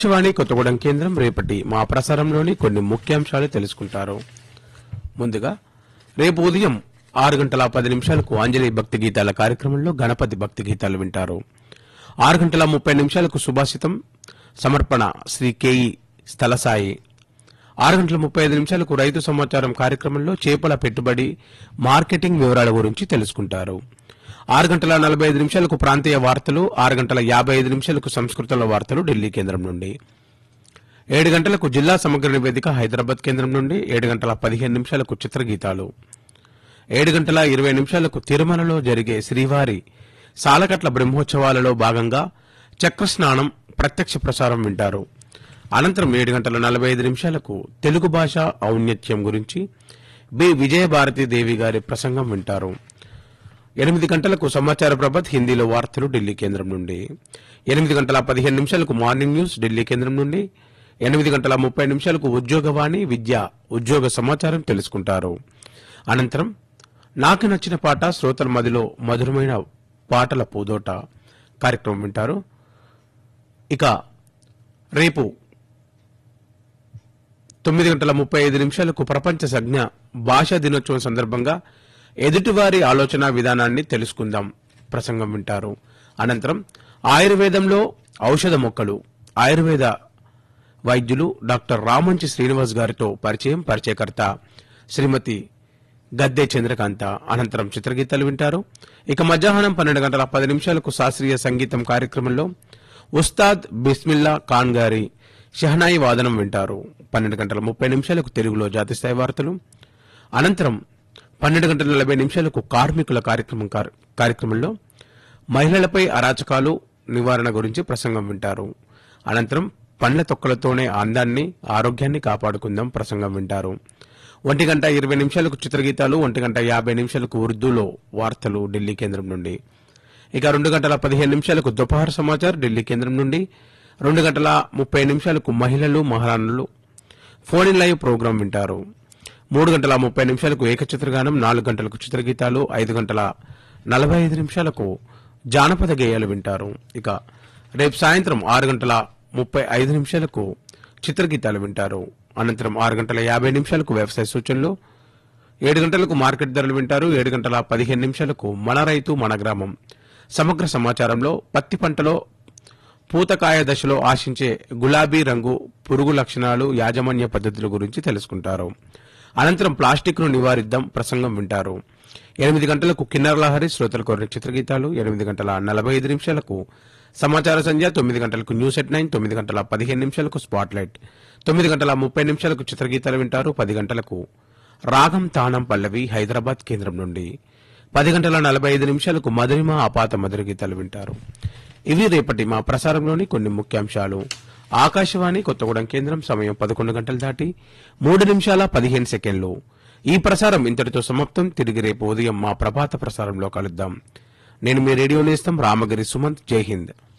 ఆకాశవాణి కొత్తగూడెం కేంద్రం రేపటి మా ప్రసారంలోని కొన్ని ముఖ్యాంశాలు తెలుసుకుంటారు ముందుగా రేపు ఉదయం ఆరు గంటల పది నిమిషాలకు అంజలి భక్తి గీతాల కార్యక్రమంలో గణపతి భక్తి గీతాలు వింటారు ఆరు గంటల ముప్పై నిమిషాలకు సుభాషితం సమర్పణ శ్రీ కేఈ స్థలసాయి ఆరు గంటల ముప్పై ఐదు నిమిషాలకు రైతు సమాచారం కార్యక్రమంలో చేపల పెట్టుబడి మార్కెటింగ్ వివరాల గురించి తెలుసుకుంటారు ఆరు గంటల నలభై ఐదు నిమిషాలకు ప్రాంతీయ వార్తలు ఆరు గంటల యాభై ఐదు నిమిషాలకు సంస్కృతంలో వార్తలు ఢిల్లీ కేంద్రం నుండి ఏడు గంటలకు జిల్లా సమగ్ర నివేదిక హైదరాబాద్ కేంద్రం నుండి ఏడు గంటల పదిహేను నిమిషాలకు చిత్రగీతాలు ఏడు గంటల ఇరవై నిమిషాలకు తిరుమలలో జరిగే శ్రీవారి సాలకట్ల బ్రహ్మోత్సవాలలో భాగంగా చక్రస్నానం ప్రత్యక్ష ప్రసారం వింటారు అనంతరం ఏడు గంటల నలభై ఐదు నిమిషాలకు తెలుగు భాష ఔన్నత్యం గురించి బి విజయభారతి దేవి గారి ప్రసంగం వింటారు ఎనిమిది గంటలకు సమాచార ప్రభత్ హిందీలో వార్తలు ఢిల్లీ కేంద్రం నుండి ఎనిమిది గంటల పదిహేను నిమిషాలకు మార్నింగ్ న్యూస్ ఢిల్లీ కేంద్రం నుండి ఎనిమిది గంటల ముప్పై నిమిషాలకు ఉద్యోగవాణి విద్య ఉద్యోగ సమాచారం తెలుసుకుంటారు అనంతరం నాకు నచ్చిన పాట శ్రోతల మదిలో మధురమైన పాటల పూదోట కార్యక్రమం వింటారు ఇక రేపు తొమ్మిది గంటల ముప్పై ఐదు నిమిషాలకు ప్రపంచ సంజ్ఞ భాషా దినోత్సవం సందర్భంగా ఎదుటివారి ఆలోచన విధానాన్ని తెలుసుకుందాం ప్రసంగం వింటారు అనంతరం ఆయుర్వేదంలో ఔషధ మొక్కలు ఆయుర్వేద వైద్యులు డాక్టర్ రామంచి శ్రీనివాస్ గారితో పరిచయం పరిచయకర్త శ్రీమతి గద్దె చంద్రకాంత అనంతరం చిత్రగీతాలు వింటారు ఇక మధ్యాహ్నం పన్నెండు గంటల పది నిమిషాలకు శాస్త్రీయ సంగీతం కార్యక్రమంలో ఉస్తాద్ బిస్మిల్లా ఖాన్ గారి షహనాయి వాదనం వింటారు పన్నెండు గంటల ముప్పై నిమిషాలకు తెలుగులో జాతీయస్థాయి వార్తలు అనంతరం పన్నెండు గంటల నలభై నిమిషాలకు కార్మికుల కార్యక్రమం కార్- కార్యక్రమంలో మహిళలపై అరాచకాలు నివారణ గురించి ప్రసంగం వింటారు అనంతరం పండ్ల తొక్కలతోనే అందాన్ని ఆరోగ్యాన్ని కాపాడుకుందాం ప్రసంగం వింటారు ఒంటి గంట ఇరవై నిమిషాలకు చిత్రగీతాలు ఒంటి గంట యాభై నిమిషాలకు ఉర్దూలో వార్తలు ఢిల్లీ కేంద్రం నుండి ఇక రెండు గంటల పదిహేను నిమిషాలకు దుపహార సమాచార్ ఢిల్లీ కేంద్రం నుండి రెండు గంటల ముప్పై నిమిషాలకు మహిళలు మహారాణులు ఫోన్ ఇన్ లైవ్ ప్రోగ్రాం వింటారు మూడు గంటల ముప్పై నిమిషాలకు ఏకచిత్రగానం నాలుగు గంటలకు చిత్రగీతాలు ఐదు గంటల నలభై ఐదు నిమిషాలకు జానపద గేయాలు వింటారు ఇక రేపు సాయంత్రం ఆరు గంటల ముప్పై ఐదు నిమిషాలకు చిత్రగీతాలు వింటారు అనంతరం ఆరు గంటల యాభై నిమిషాలకు వ్యవసాయ సూచనలు ఏడు గంటలకు మార్కెట్ ధరలు వింటారు ఏడు గంటల పదిహేను నిమిషాలకు మన రైతు మన గ్రామం సమగ్ర సమాచారంలో పత్తి పంటలో పూతకాయ దశలో ఆశించే గులాబీ రంగు పురుగు లక్షణాలు యాజమాన్య పద్ధతుల గురించి తెలుసుకుంటారు అనంతరం ప్లాస్టిక్ ను నివారిద్దాం ప్రసంగం వింటారు ఎనిమిది గంటలకు కిన్నర్ లహరి శ్రోతల కోరిన చిత్రగీతాలు ఎనిమిది గంటల నలభై ఐదు నిమిషాలకు సమాచార సంధ్య తొమ్మిది గంటలకు న్యూస్ ఎట్ నైన్ తొమ్మిది గంటల పదిహేను నిమిషాలకు స్పాట్ లైట్ తొమ్మిది గంటల ముప్పై నిమిషాలకు చిత్రగీతాలు వింటారు పది గంటలకు రాగం తానం పల్లవి హైదరాబాద్ కేంద్రం నుండి పది గంటల నలభై ఐదు నిమిషాలకు మధురిమ ఆపాత మధుర గీతాలు వింటారు ఇవి రేపటి మా ప్రసారంలోని కొన్ని ముఖ్యాంశాలు ఆకాశవాణి కొత్తగూడెం కేంద్రం సమయం పదకొండు గంటలు దాటి మూడు నిమిషాల పదిహేను సెకండ్లు ఈ ప్రసారం ఇంతటితో సమాప్తం తిరిగి రేపు ఉదయం మా ప్రభాత ప్రసారంలో కలుద్దాం నేను మీ రేడియో నేస్తం రామగిరి సుమంత్ జై హింద్